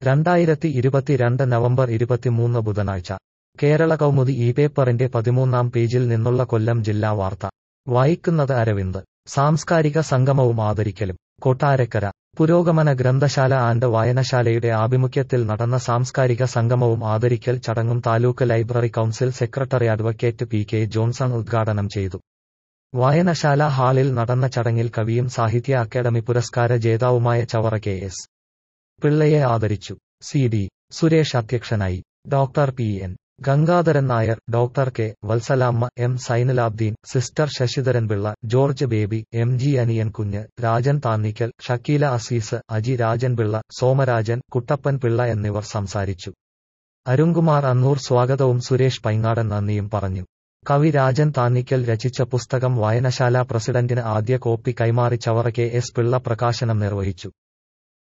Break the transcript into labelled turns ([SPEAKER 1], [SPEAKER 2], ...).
[SPEAKER 1] രണ്ടായിരത്തി ഇരുപത്തിരണ്ട് നവംബർ ഇരുപത്തിമൂന്ന് ബുധനാഴ്ച കേരള കൗമുദി ഈ പേപ്പറിന്റെ പതിമൂന്നാം പേജിൽ നിന്നുള്ള കൊല്ലം ജില്ലാ വാർത്ത വായിക്കുന്നത് അരവിന്ദ് സാംസ്കാരിക സംഗമവും ആദരിക്കലും കൊട്ടാരക്കര പുരോഗമന ഗ്രന്ഥശാല ആൻഡ് വായനശാലയുടെ ആഭിമുഖ്യത്തിൽ നടന്ന സാംസ്കാരിക സംഗമവും ആദരിക്കൽ ചടങ്ങും taluk library council secretary advocate P K Johnson ഉദ്ഘാടനം ചെയ്തു വായനശാല ഹാളിൽ നടന്ന ചടങ്ങിൽ കവിയും സാഹിത്യ അക്കാദമി പുരസ്കാര ജേതാവുമായ ചവറ കെ എസ് പിള്ളയെ ആദരിച്ചു സി ഡി സുരേഷ് അധ്യക്ഷനായി doctor P N Gangadharan Nair doctor K Vatsalamma M Sainalabdeen sister Sasidharan Pillai George Baby M G Aniyan Kunju Rajan Thannickal Shakeela Azeez Aji Rajan Pillai Somarajan Kuttappan Pillai എന്നിവർ സംസാരിച്ചു അരുൺകുമാർ അന്നൂർ സ്വാഗതവും സുരേഷ് പൈങ്ങാടൻ നന്ദിയും പറഞ്ഞു കവി രാജൻ താന്നിക്കൽ രചിച്ച പുസ്തകം വായനശാല പ്രസിഡന്റിന് ആദ്യ കോപ്പി കൈമാറി ചവറ കെ എസ് പിള്ള പ്രകാശനം നിർവഹിച്ചു